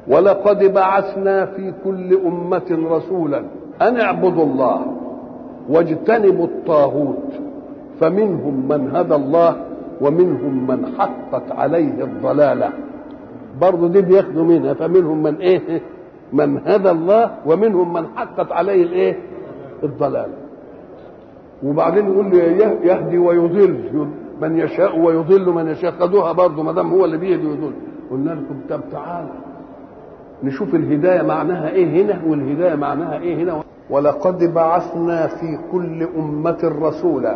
ولقد بعثنا في كل أمة رسولا أن اعبدوا الله واجتنبوا الطاغوت فمنهم من هدى الله ومنهم من حقت عليه الضلالة برضه دي بياخدوا منها فمنهم من ايه من هدى الله ومنهم من حقت عليه الايه الضلالة وبعدين يقول لي يهدي ويضل من يشاء ويضل من يشاء خدوها برضه ما دام هو اللي بيهدي ويضل قلنا لكم طب تعالوا نشوف الهدايه معناها ايه هنا والهدايه معناها ايه هنا ولقد بعثنا في كل امه رسولا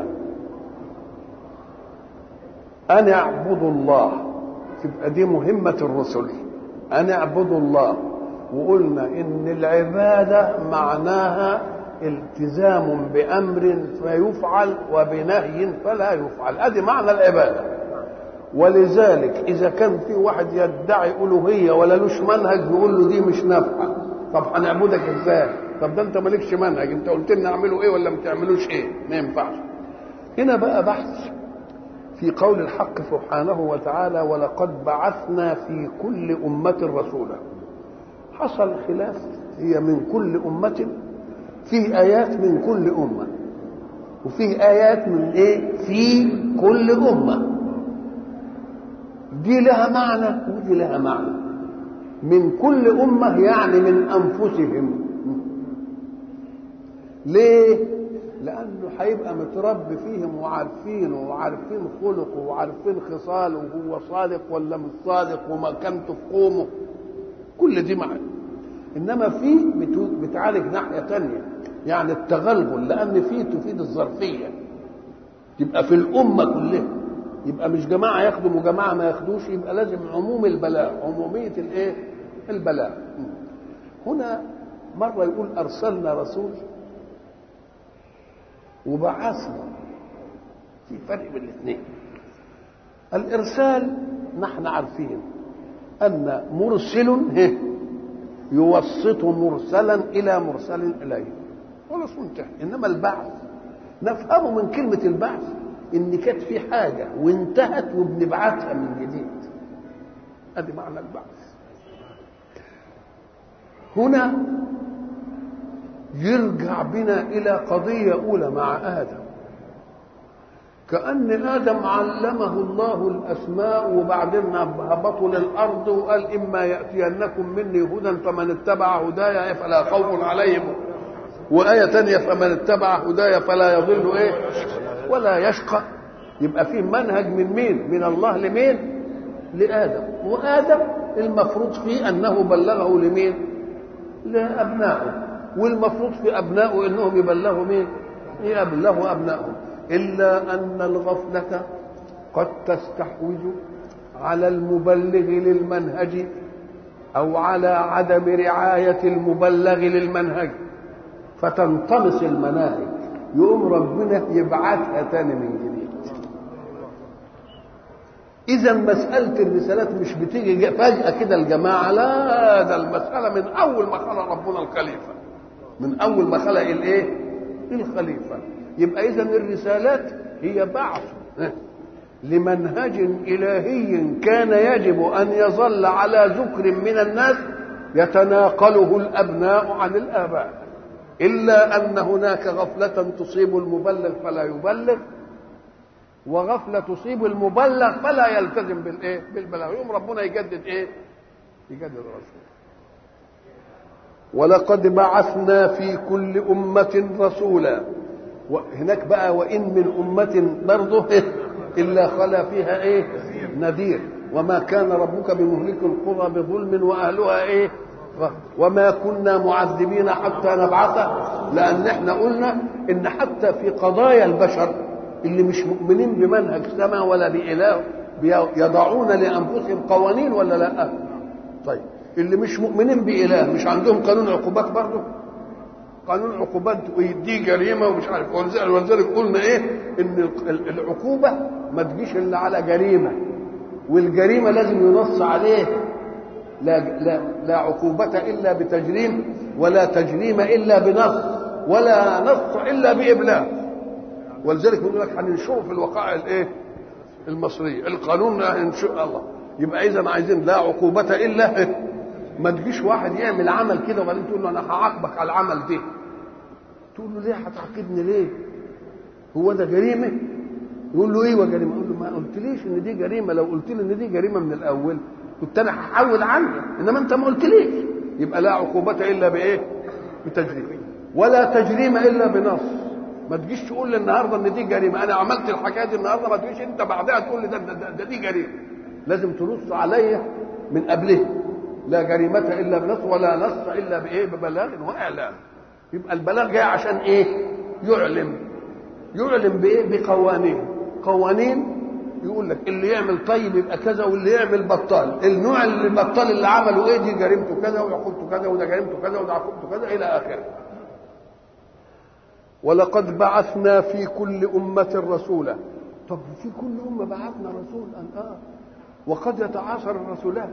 ان اعبدوا الله تبقى دي مهمه الرسل ان اعبدوا الله وقلنا ان العباده معناها التزام بامر فيفعل وبنهي فلا يفعل ادي معنى العباده ولذلك اذا كان في واحد يدعي الوهيه ولا لوش منهج يقول له دي مش نافعه طب هنعبدك ازاي طب ده انت مالكش منهج انت قلت لنا اعملوا ايه ولا ما تعملوش ايه ما ينفعش هنا بقى بحث في قول الحق سبحانه وتعالى ولقد بعثنا في كل أمة رسولا حصل خلاف هي من كل أمة فيه آيات من كل أمة وفيه آيات من إيه في كل أمة دي لها معنى ودي لها معنى من كل أمة يعني من أنفسهم ليه؟ لأنه هيبقى متربي فيهم وعارفينه وعارفين خلقه وعارفين خصاله وهو صادق ولا مش صادق ومكانته في قومه كل دي معنى إنما في بتعالج ناحية تانية يعني التغلغل لأن في تفيد الظرفية تبقى في الأمة كلها يبقى مش جماعة يخدموا جماعة ما ياخدوش يبقى لازم عموم البلاغ عمومية الإيه؟ البلاغ هنا مرة يقول أرسلنا رسول وبعثنا في فرق بين الاثنين الارسال نحن عارفين ان مرسل يوسط مرسلا الى مرسل اليه خلاص انتهى انما البعث نفهمه من كلمه البعث ان كانت في حاجه وانتهت وبنبعثها من جديد ادي معنى البعث هنا يرجع بنا الى قضيه اولى مع ادم كان ادم علمه الله الاسماء وبعدين هبطوا للارض وقال اما ياتينكم مني هدى فمن اتبع هدايا فلا خوف عليهم وايه تانية فمن اتبع هدايا فلا يضل ايه ولا يشقى يبقى في منهج من مين من الله لمين لادم وادم المفروض فيه انه بلغه لمين لابنائه والمفروض في ابنائه انهم يبلغوا مين؟ يبلغوا ابنائهم الا ان الغفله قد تستحوذ على المبلغ للمنهج او على عدم رعايه المبلغ للمنهج فتنطمس المناهج يقوم ربنا يبعثها تاني من جديد اذا مساله الرسالات مش بتيجي فجاه كده الجماعه لا ده المساله من اول ما خلق ربنا الخليفه من اول ما خلق الايه الخليفه يبقى اذا الرسالات هي بعث لمنهج الهي كان يجب ان يظل على ذكر من الناس يتناقله الابناء عن الاباء الا ان هناك غفله تصيب المبلغ فلا يبلغ وغفله تصيب المبلغ فلا يلتزم بالايه بالبلاغ يوم ربنا يجدد ايه يجدد الرسول ولقد بعثنا في كل أمة رسولا هناك بقى وإن من أمة برضه إلا خلا فيها إيه نذير وما كان ربك بمهلك القرى بظلم وأهلها إيه وما كنا معذبين حتى نبعث لأن احنا قلنا إن حتى في قضايا البشر اللي مش مؤمنين بمنهج سماء ولا بإله يضعون لأنفسهم قوانين ولا لا طيب اللي مش مؤمنين بإله مش عندهم قانون عقوبات برضه قانون عقوبات دي جريمة ومش عارف ولذلك قلنا إيه إن العقوبة ما تجيش إلا على جريمة والجريمة لازم ينص عليه لا لا لا عقوبة إلا بتجريم ولا تجريم إلا بنص ولا نص إلا بإبلاغ ولذلك بيقول لك هننشره في الوقائع الإيه؟ المصرية القانون هنشر الله يبقى إذا عايزين لا عقوبة إلا ما تجيش واحد يعمل عمل كده وبعدين تقول له انا هعاقبك على العمل ده تقول له ليه هتعاقبني ليه هو ده جريمه يقول له ايه جريمه اقول له ما قلتليش ان دي جريمه لو قلت لي ان دي جريمه من الاول كنت انا هحول عنها انما انت ما قلتليش يبقى لا عقوبه الا بايه بتجريم ولا تجريم الا بنص ما تجيش تقول لي النهارده ان دي جريمه انا عملت الحكايه دي النهارده ما تجيش انت بعدها تقول لي ده, ده, ده, ده دي جريمه لازم تنص عليا من قبلها لا جريمة إلا بنص ولا نص إلا بإيه ببلاغ وإعلام يبقى البلاغ جاي عشان إيه يعلم يعلم بإيه بقوانين قوانين يقول لك اللي يعمل طيب يبقى كذا واللي يعمل بطال النوع اللي البطال اللي عمله ايه دي جريمته كذا وعقوبته كذا وده جريمته كذا وده عقوبته كذا الى اخره ولقد بعثنا في كل أمة رسولا طب في كل أمة بعثنا رسولا آه وقد يتعاصر الرسولان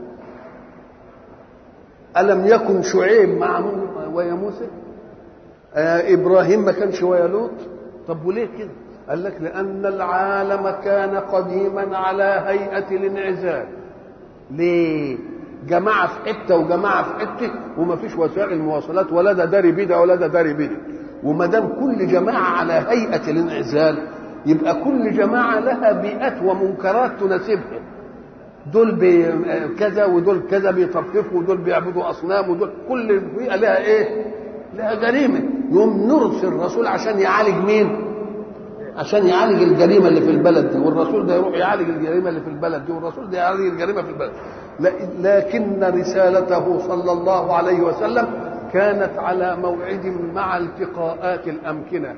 ألم يكن شعيب مع ويا موسى آه إبراهيم ما كانش ويا لوط طب وليه كده قال لك لأن العالم كان قديما على هيئة الانعزال ليه جماعة في حتة وجماعة في حتة وما فيش وسائل مواصلات ولا ده داري بيده ولا ده داري بيده وما دام كل جماعة على هيئة الانعزال يبقى كل جماعة لها بيئات ومنكرات تناسبها دول كذا ودول كذا بيطففوا ودول بيعبدوا اصنام ودول كل بيئه لها ايه؟ لها جريمه يوم نرسل الرسول عشان يعالج مين؟ عشان يعالج الجريمه اللي في البلد دي والرسول ده يروح يعالج الجريمه اللي في البلد دي والرسول ده يعالج الجريمه في البلد لكن رسالته صلى الله عليه وسلم كانت على موعد مع التقاءات الامكنه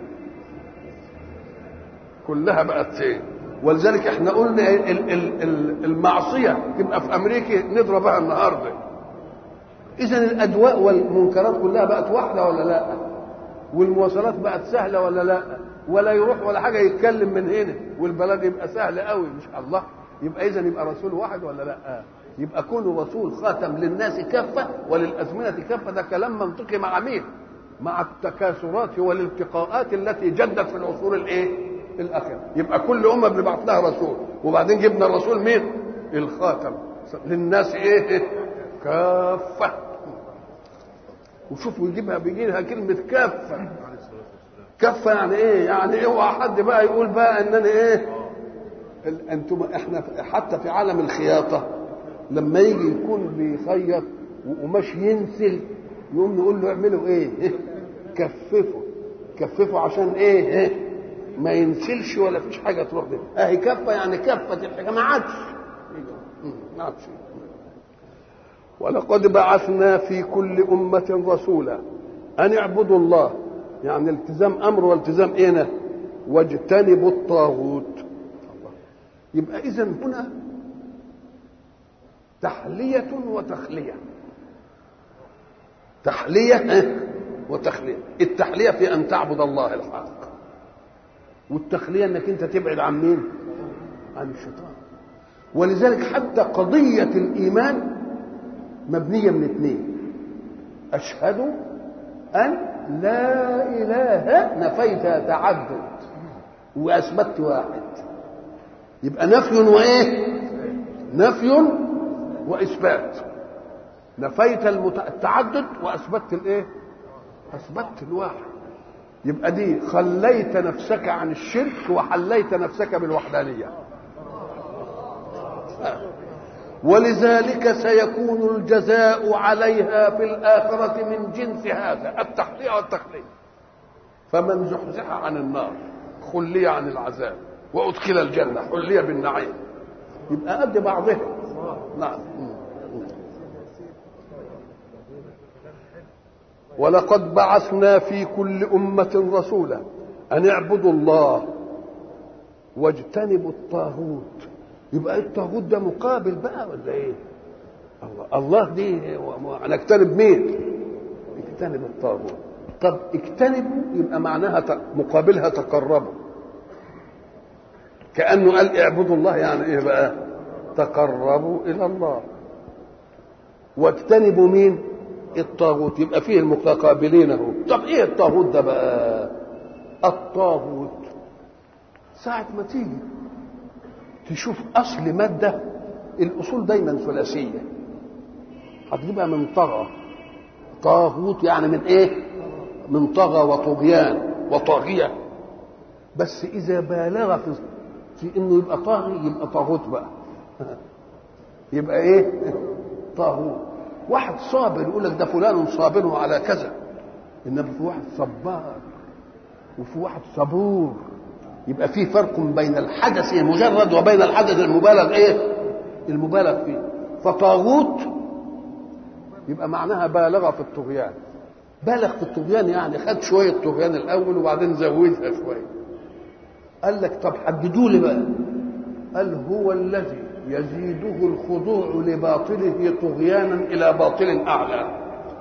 كلها بقت ايه؟ ولذلك احنا قلنا المعصيه تبقى في امريكا نضربها النهارده اذا الادواء والمنكرات كلها بقت واحده ولا لا والمواصلات بقت سهله ولا لا ولا يروح ولا حاجه يتكلم من هنا والبلد يبقى سهل قوي مش الله يبقى اذا يبقى رسول واحد ولا لا يبقى كونه رسول خاتم للناس كافه وللازمنه كافه ده كلام منطقي مع مين مع التكاثرات والالتقاءات التي جدت في العصور الايه الاخره يبقى كل امه بنبعث لها رسول وبعدين جبنا الرسول مين الخاتم للناس ايه كافه وشوفوا يجيبها بيجي لها كلمه كافه كافه يعني ايه يعني اوعى حد بقى يقول بقى ان انا ايه انتم احنا حتى في عالم الخياطه لما يجي يكون بيخيط وقماش ينسل يقوم نقول له اعملوا ايه كففوا كففوا عشان ايه, إيه؟ ما ينسلش ولا فيش حاجه تروح بيه اهي كفه يعني كفه الحاجه ما عادش ما عادش ولقد بعثنا في كل أمة رسولا أن اعبدوا الله يعني التزام أمر والتزام إيه واجتنبوا الطاغوت يبقى إذا هنا تحلية وتخلية تحلية وتخلية التحلية في أن تعبد الله الحق والتخليه انك انت تبعد عن مين عن الشيطان ولذلك حتى قضيه الايمان مبنيه من اثنين اشهد ان لا اله نفيت تعدد واثبتت واحد يبقى نفي وايه نفي واثبات نفيت التعدد واثبتت الايه اثبتت الواحد يبقى دي خليت نفسك عن الشرك وحليت نفسك بالوحدانية ولذلك سيكون الجزاء عليها في الآخرة من جنس هذا التحلية والتخلية فمن زحزح عن النار خلي عن العذاب وأدخل الجنة حلي بالنعيم يبقى قد بعضها نعم ولقد بعثنا في كل أمة رسولا أن اعبدوا الله واجتنبوا الطاغوت يبقى الطاغوت ده مقابل بقى ولا ايه؟ الله الله دي هنجتنب مين؟ اجتنب الطاغوت طب اجتنبوا يبقى معناها مقابلها تقربوا كأنه قال اعبدوا الله يعني ايه بقى؟ تقربوا إلى الله واجتنبوا مين؟ الطاغوت يبقى فيه المتقابلين اهو طب ايه الطاغوت ده بقى الطاغوت ساعة ما تيجي تشوف اصل مادة الاصول دايما ثلاثية هتجيبها من طغى طاغوت يعني من ايه من طغى وطغيان وطاغية بس إذا بالغ في في إنه يبقى طاغي يبقى طاغوت بقى يبقى إيه؟ طاغوت واحد صابر يقول لك ده فلان صابر على كذا إنما في واحد صبار وفي واحد صبور يبقى في فرق بين الحدث المجرد وبين الحدث المبالغ ايه المبالغ فيه فطاغوت يبقى معناها بالغ في الطغيان بالغ في الطغيان يعني خد شويه طغيان الاول وبعدين زودها شويه قال لك طب حددوا لي بقى قال هو الذي يزيده الخضوع لباطله طغيانا الى باطل اعلى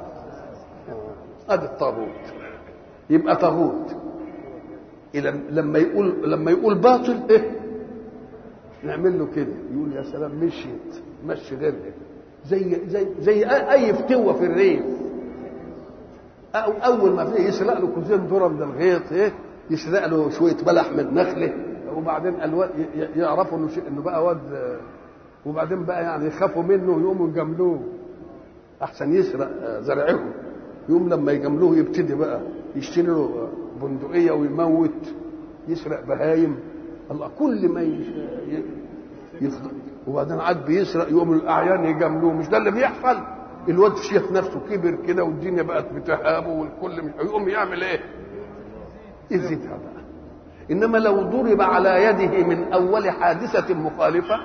هذا الطاغوت يبقى طاغوت لما يقول لما يقول باطل ايه نعمل له كده يقول يا سلام مشيت مشي غير زي زي زي اي فتوه في الريف أو اول ما في يسرق له كوزين ذره من الغيط ايه يسرق له شويه بلح من نخله وبعدين الواد يعرفوا انه انه بقى واد وبعدين بقى يعني يخافوا منه ويقوموا يجاملوه احسن يسرق زرعهم يقوم لما يجاملوه يبتدي بقى يشتري له بندقيه ويموت يسرق بهايم الله كل ما يفضل وبعدين عاد بيسرق يقوم الاعيان يجاملوه مش ده اللي بيحصل الواد شايف نفسه كبر كده والدنيا بقت بتهابه والكل مش يقوم يعمل ايه؟ يزيدها بقى انما لو ضرب على يده من اول حادثه مخالفه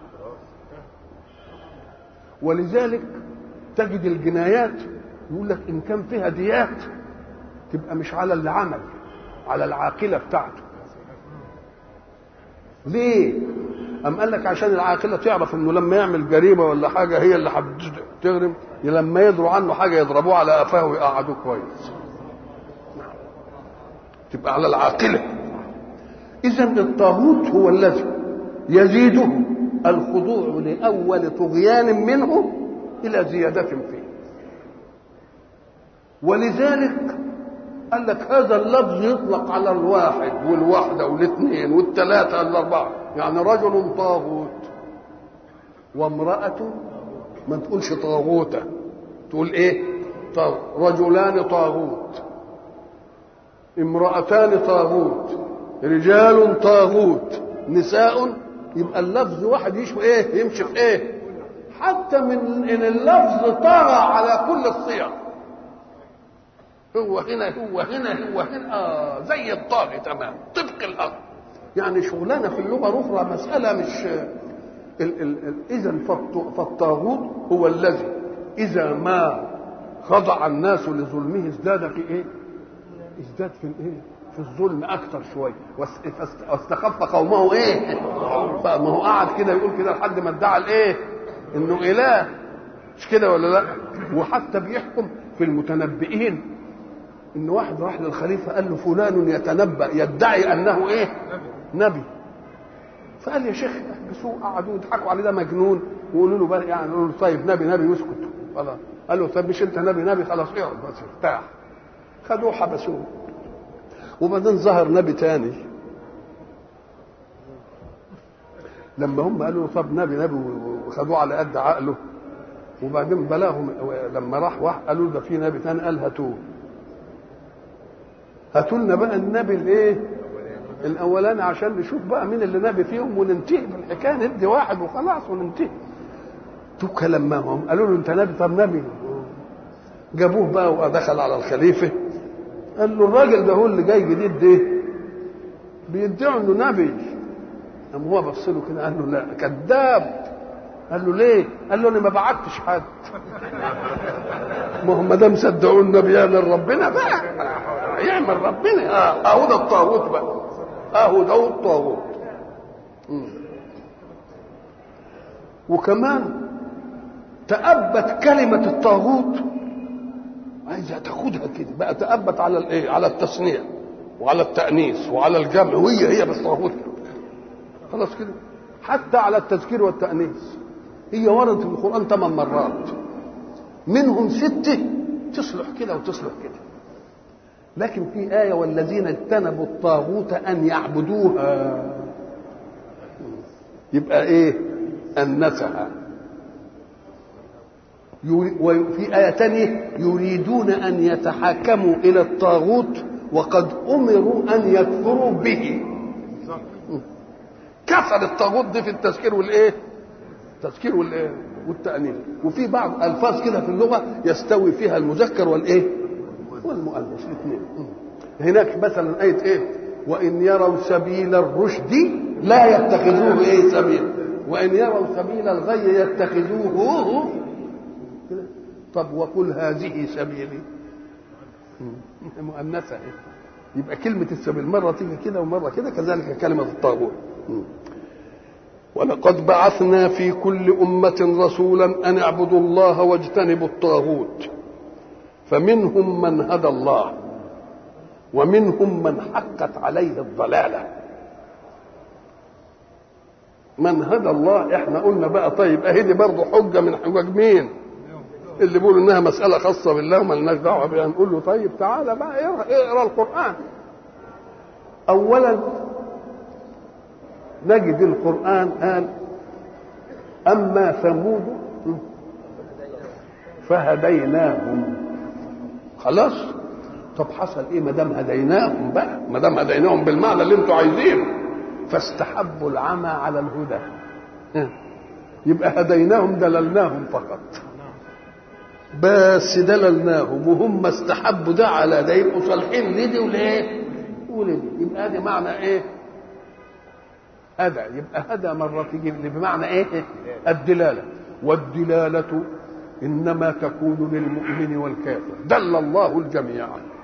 ولذلك تجد الجنايات يقول لك ان كان فيها ديات تبقى مش على اللي عمل على العاقله بتاعته ليه أم قال لك عشان العاقله تعرف انه لما يعمل جريمه ولا حاجه هي اللي هتغرم لما يدروا عنه حاجه يضربوه على قفاه ويقعدوه كويس تبقى على العاقله اذا الطاغوت هو الذي يزيده الخضوع لاول طغيان منه الى زياده فيه ولذلك قال لك هذا اللفظ يطلق على الواحد والواحده والاثنين والثلاثه والاربعه يعني رجل طاغوت وامراه ما تقولش طاغوته تقول ايه طاغ... رجلان طاغوت امرأتان طاغوت رجال طاغوت نساء يبقى اللفظ واحد يشبه ايه يمشي في ايه حتى من ان اللفظ طغى على كل الصيغ هو هنا هو هنا هو هنا آه زي الطاغي تمام طبق الارض يعني شغلانه في اللغه الاخرى مساله مش ال ال ال اذا فالطاغوت هو الذي اذا ما خضع الناس لظلمه ازداد في ايه؟ ازداد في الايه؟ في الظلم اكثر شويه واستخف قومه ايه؟ ما هو قعد كده يقول كده لحد ما ادعى الايه؟ انه اله مش كده ولا لا؟ وحتى بيحكم في المتنبئين ان واحد راح للخليفه قال له فلان يتنبأ يدعي انه ايه؟ نبي فقال يا شيخ احبسوه قعدوا يضحكوا عليه ده مجنون ويقولوا له بقى يعني يقولوا له طيب نبي نبي يسكت خلاص قال له طب مش انت نبي نبي خلاص اقعد بس ارتاح خدوه حبسوه وبعدين ظهر نبي تاني لما هم قالوا له طب نبي نبي وخدوه على قد عقله وبعدين بلاهم لما راح واحد قالوا له ده في نبي تاني قال هاتوه هاتوا لنا بقى النبي الايه الاولاني عشان نشوف بقى مين اللي نبي فيهم وننتهي بالحكايه ندي واحد وخلاص وننتهي توكا لما هم قالوا له انت نبي طب نبي جابوه بقى ودخل على الخليفه قال له الراجل ده هو اللي جاي جديد ده بيدعوا انه نبي قام هو بص له كده قال له لا كذاب قال له ليه؟ قال له انا ما بعتش حد ما هم ما دام صدقوا النبي يعمل ربنا بقى يعمل ربنا اه اهو ده الطاغوت بقى اهو ده الطاغوت وكمان تأبت كلمة الطاغوت عايزة تاخدها كده بقى تأبت على الايه؟ على التصنيع وعلى التأنيث وعلى الجمع وهي هي بس طاغوت خلاص كده حتى على التذكير والتأنيث هي وردت في القرآن ثمان مرات منهم ستة تصلح كده وتصلح كده لكن في آية والذين اجتنبوا الطاغوت أن يعبدوها يبقى إيه أنسها وفي آية تانية يريدون أن يتحاكموا إلى الطاغوت وقد أمروا أن يكفروا به كفر الطاغوت دي في التذكير والإيه التذكير والإيه والتأنيث وفي بعض ألفاظ كده في اللغة يستوي فيها المذكر والإيه والمؤنث الاثنين هناك مثلا آية إيه وإن يروا سبيل الرشد لا يتخذوه إيه سبيل وإن يروا سبيل الغي يتخذوه طب وقل هذه سبيلي مؤنثة يبقى كلمة السبيل مرة تيجي كده ومرة كده كذلك كلمة الطاغوت ولقد بعثنا في كل أمة رسولا أن اعبدوا الله واجتنبوا الطاغوت فمنهم من هدى الله ومنهم من حقت عليه الضلالة من هدى الله احنا قلنا بقى طيب اهي دي برضه حجة من حجج مين اللي بيقولوا انها مسألة خاصة بالله ومالناش دعوة بها نقول له طيب تعالى بقى اقرا, اقرا القرآن أولا نجد القرآن قال أما ثمود فهديناهم خلاص طب حصل ايه ما دام هديناهم بقى ما دام هديناهم بالمعنى اللي انتوا عايزينه فاستحبوا العمى على الهدى يبقى هديناهم دللناهم فقط بس دللناهم وهم استحبوا ده على ده يبقوا صالحين لدي ولايه ولدي يبقى ادي معنى ايه هدى يبقى هدى مرة تيجي بمعنى ايه الدلالة والدلالة انما تكون للمؤمن والكافر دل الله الجميع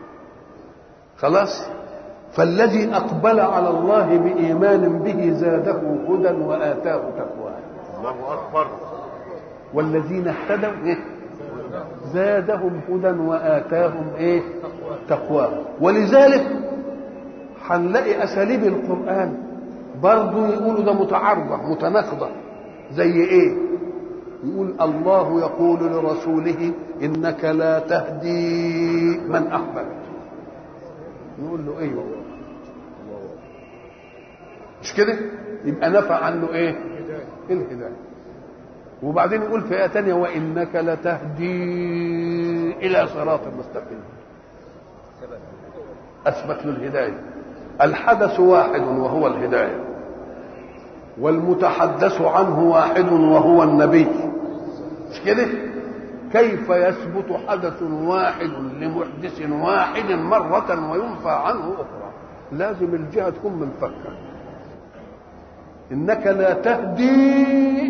خلاص فالذي اقبل على الله بايمان به زاده هدى واتاه تقواه الله اكبر والذين اهتدوا إيه؟ زادهم هدى واتاهم ايه تقواه ولذلك هنلاقي اساليب القران برضه يقولوا ده متعارضه متناقضه زي ايه يقول الله يقول لرسوله انك لا تهدي من احببت يقول له ايوه مش كده يبقى نفى عنه ايه الهدايه وبعدين يقول في ايه ثانيه وانك لتهدي الى صراط مستقيم اثبت له الهدايه الحدث واحد وهو الهدايه والمتحدث عنه واحد وهو النبي مش كده كيف يثبت حدث واحد لمحدث واحد مرة وينفى عنه أخرى لازم الجهة تكون منفكة إنك لا تهدي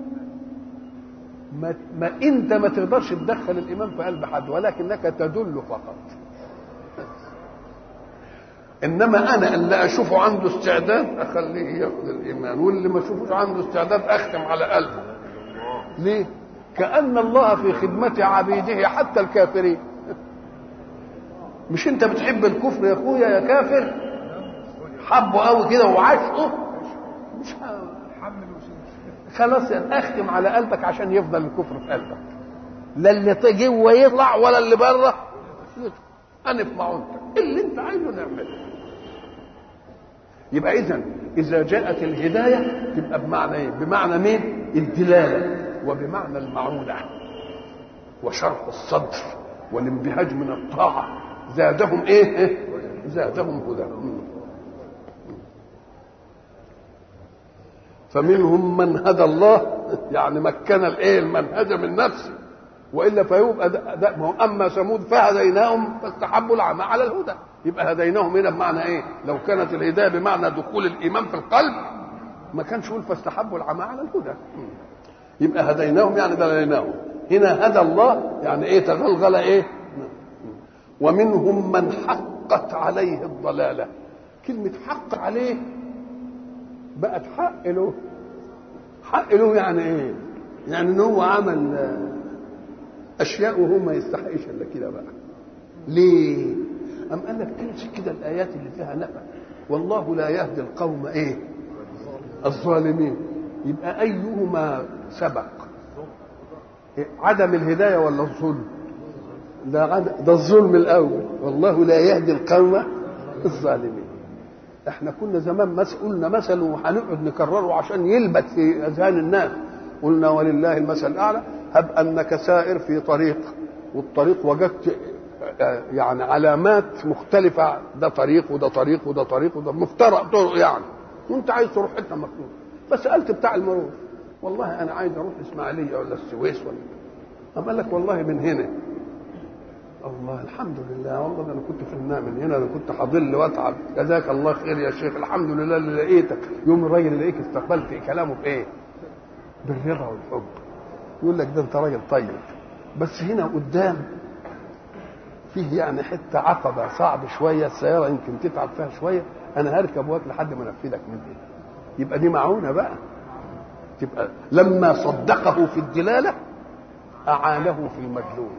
ما, ما أنت ما تقدرش تدخل الإيمان في قلب حد ولكنك تدل فقط انما انا اللي اشوفه عنده استعداد اخليه ياخذ الايمان واللي ما اشوفوش عنده استعداد اختم على قلبه ليه كان الله في خدمه عبيده حتى الكافرين مش انت بتحب الكفر يا اخويا يا كافر حبه قوي كده وعشقه مش خلاص يعني اختم على قلبك عشان يفضل الكفر في قلبك لا اللي جوه يطلع ولا اللي بره انف معونتك اللي انت عايزه نعمله يبقى اذا اذا جاءت الهدايه تبقى بمعنى ايه بمعنى مين الدلاله وبمعنى المعونه وشرح الصدر والانبهاج من الطاعه زادهم ايه زادهم هدى فمنهم من هدى الله يعني مكن الايه المنهج من نفسه والا فيبقى ده, ده ما هو اما ثمود فهديناهم فاستحبوا العمى على الهدى يبقى هديناهم هنا بمعنى ايه؟ لو كانت الهدايه بمعنى دخول الايمان في القلب ما كانش يقول فاستحبوا العمى على الهدى يبقى هديناهم يعني دليناهم هنا هدى الله يعني ايه تغلغل ايه؟ ومنهم من حقت عليه الضلاله كلمه حق عليه بقت حق له حق له يعني ايه؟ يعني ان هو عمل اشياء وهو ما يستحقش الا كده بقى ليه ام قال لك تمسك كده الايات اللي فيها نفع والله لا يهدي القوم ايه الظالمين يبقى ايهما سبق عدم الهدايه ولا الظلم ده عد... ده الظلم الاول والله لا يهدي القوم الظالمين احنا كنا زمان مس قلنا مثل وهنقعد نكرره عشان يلبت في اذهان الناس قلنا ولله المثل الاعلى هب انك سائر في طريق والطريق وجدت يعني علامات مختلفة ده طريق وده طريق وده طريق وده مفترق طرق يعني وانت عايز تروح حته مكتوب فسألت بتاع المرور والله انا عايز اروح الاسماعيلية ولا السويس ولا قال لك والله من هنا الله الحمد لله والله ده انا كنت في النام من هنا انا كنت هضل واتعب جزاك الله خير يا شيخ الحمد لله اللي لقيتك يوم الراجل يلاقيك استقبلت كلامه بايه؟ بالرضا والحب يقول لك ده انت راجل طيب بس هنا قدام فيه يعني حته عقبه صعب شويه السياره يمكن تتعب فيها شويه انا هركب واك لحد ما انفذك من هنا يبقى دي معونه بقى تبقى لما صدقه في الدلاله اعانه في المدلول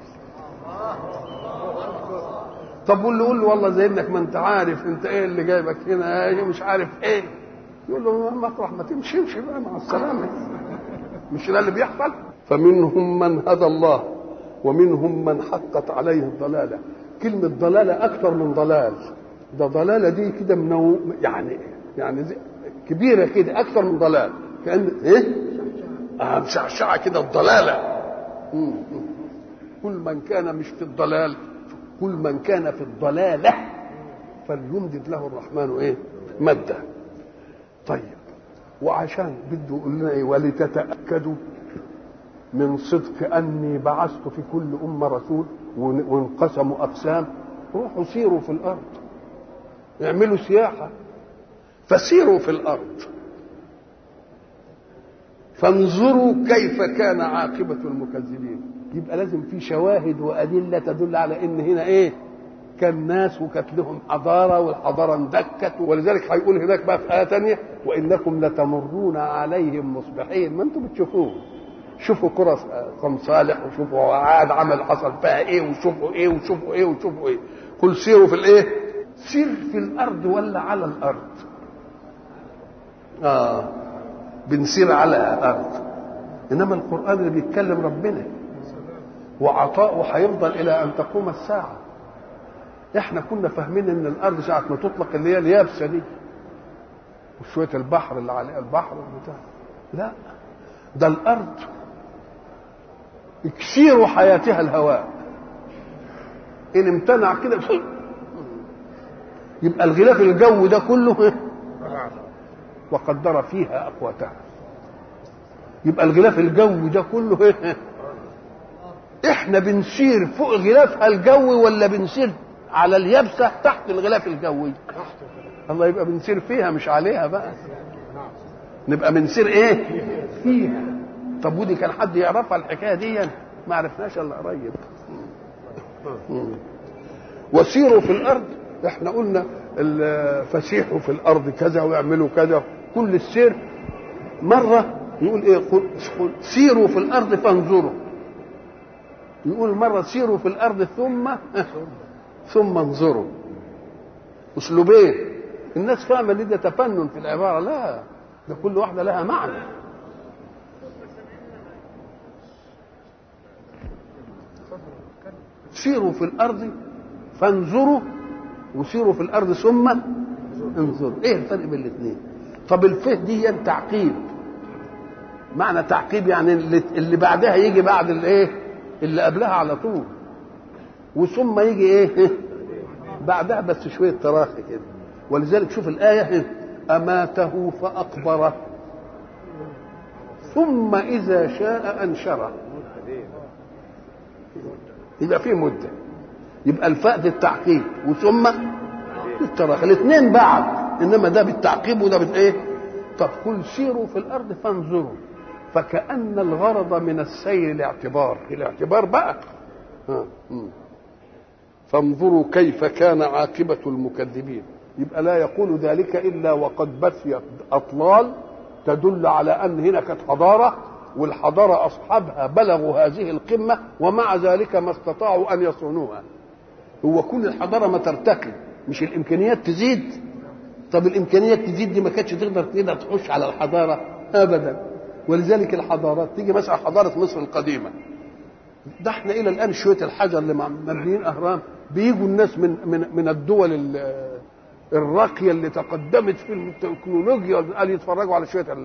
طب واللي يقول له والله زي ابنك ما انت عارف انت ايه اللي جايبك هنا ايه مش عارف ايه يقول له مطرح ما تمشي امشي بقى مع السلامه مش ده اللي بيحصل فمنهم من هدى الله ومنهم من حقت عليه الضلاله كلمه ضلاله اكثر من ضلال ده ضلاله دي كده منو يعني يعني زي كبيره كده اكثر من ضلال كان ايه اه مشعشعه كده الضلاله مم. كل من كان مش في الضلال كل من كان في الضلاله فليمدد له الرحمن ايه مده طيب وعشان بده يقول لنا ايه ولتتاكدوا من صدق اني بعثت في كل امه رسول وانقسموا اقسام روحوا سيروا في الارض اعملوا سياحه فسيروا في الارض فانظروا كيف كان عاقبه المكذبين يبقى لازم في شواهد وادله تدل على ان هنا ايه كان ناس وكانت لهم حضاره والحضاره اندكت ولذلك هيقول هناك بقى في ايه ثانيه وانكم لتمرون عليهم مصبحين ما انتم بتشوفوه شوفوا قرى قوم صالح وشوفوا عاد عمل حصل فيها ايه وشوفوا ايه وشوفوا ايه وشوفوا ايه قل سيروا في الايه سير في الارض ولا على الارض اه بنسير على الارض انما القران اللي بيتكلم ربنا وعطاؤه هيفضل الى ان تقوم الساعه احنا كنا فاهمين ان الارض ساعه ما تطلق اللي هي اليابسه دي وشويه البحر اللي عليها البحر والبتاع لا ده الارض يكسير حياتها الهواء ان امتنع كده يبقى الغلاف الجوي ده كله وقدر فيها اقواتها يبقى الغلاف الجوي ده كله احنا بنسير فوق غلافها الجوي ولا بنسير على اليابسه تحت الغلاف الجوي الله يبقى بنسير فيها مش عليها بقى نبقى بنسير ايه فيها طب ودي كان حد يعرفها الحكايه دي ما عرفناش الا قريب وسيروا في الارض احنا قلنا فسيحوا في الارض كذا ويعملوا كذا كل السير مره يقول ايه قل سيروا في الارض فانظروا يقول مرة سيروا في الأرض ثم ثم انظروا أسلوبين الناس فاهمة ان ده تفنن في العبارة لا ده كل واحدة لها معنى سيروا في الأرض فانظروا وسيروا في الأرض ثم انظروا ايه الفرق بين الاثنين طب الفه دي تعقيب معنى تعقيب يعني اللي بعدها يجي بعد الايه اللي قبلها على طول وثم يجي ايه بعدها بس شويه تراخي كده ولذلك شوف الايه اماته فاقبره ثم اذا شاء انشره يبقى فيه مده يبقى الفاء التعقيب وثم التراخي الاثنين بعد انما ده بالتعقيب وده بالايه طب قل سيروا في الارض فانظروا فكأن الغرض من السير الاعتبار الاعتبار بقى ها. فانظروا كيف كان عاقبة المكذبين يبقى لا يقول ذلك إلا وقد بثيت أطلال تدل على أن هنا كانت حضارة والحضارة أصحابها بلغوا هذه القمة ومع ذلك ما استطاعوا أن يصونوها هو كل الحضارة ما ترتقي مش الإمكانيات تزيد طب الإمكانيات تزيد دي ما كانتش تقدر تقدر تخش على الحضارة أبدا ولذلك الحضارات تيجي مثلا حضاره مصر القديمه ده احنا الى الان شويه الحجر اللي مبنيين اهرام بيجوا الناس من من من الدول الراقيه اللي تقدمت في التكنولوجيا قال يتفرجوا على شويه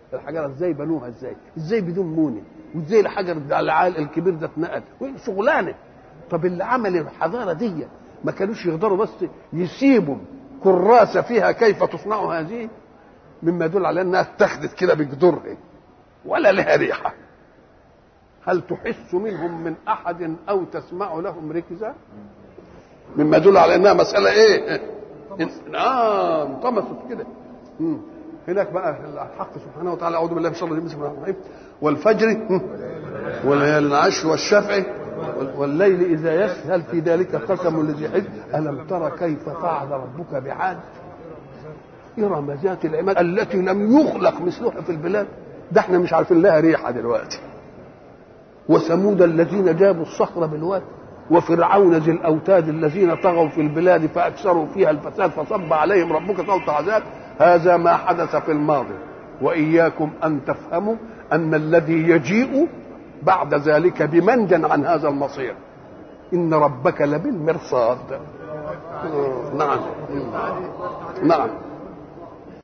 الحجره ازاي بنوها ازاي ازاي بدون موني وازاي الحجر ده العال الكبير ده اتنقل شغلانه طب اللي عمل الحضاره دي ما كانوش يقدروا بس يسيبوا كراسه فيها كيف تصنع هذه مما يدل على انها اتخذت كده بجدرها ولا لها ريحه هل تحس منهم من احد او تسمع لهم ركزا مما يدل على انها مساله ايه إن- اه انطمست كده مم. هناك بقى الحق سبحانه وتعالى اعوذ بالله من الشر الرجيم بسم الله الرحمن الرحيم والفجر مم. والليالي العشر والشفع وال- والليل اذا يسر هل في ذلك قسم لذي حجر الم تر كيف فعل ربك بعاد إرم ذات العماد التي لم يخلق مثلها في البلاد ده احنا مش عارفين لها ريحة دلوقتي وثمود الذين جابوا الصخر بالواد وفرعون ذي الأوتاد الذين طغوا في البلاد فأكثروا فيها الفساد فصب عليهم ربك صوت عذاب هذا ما حدث في الماضي وإياكم أن تفهموا أن الذي يجيء بعد ذلك بمنجا عن هذا المصير إن ربك لبالمرصاد آه، نعم نعم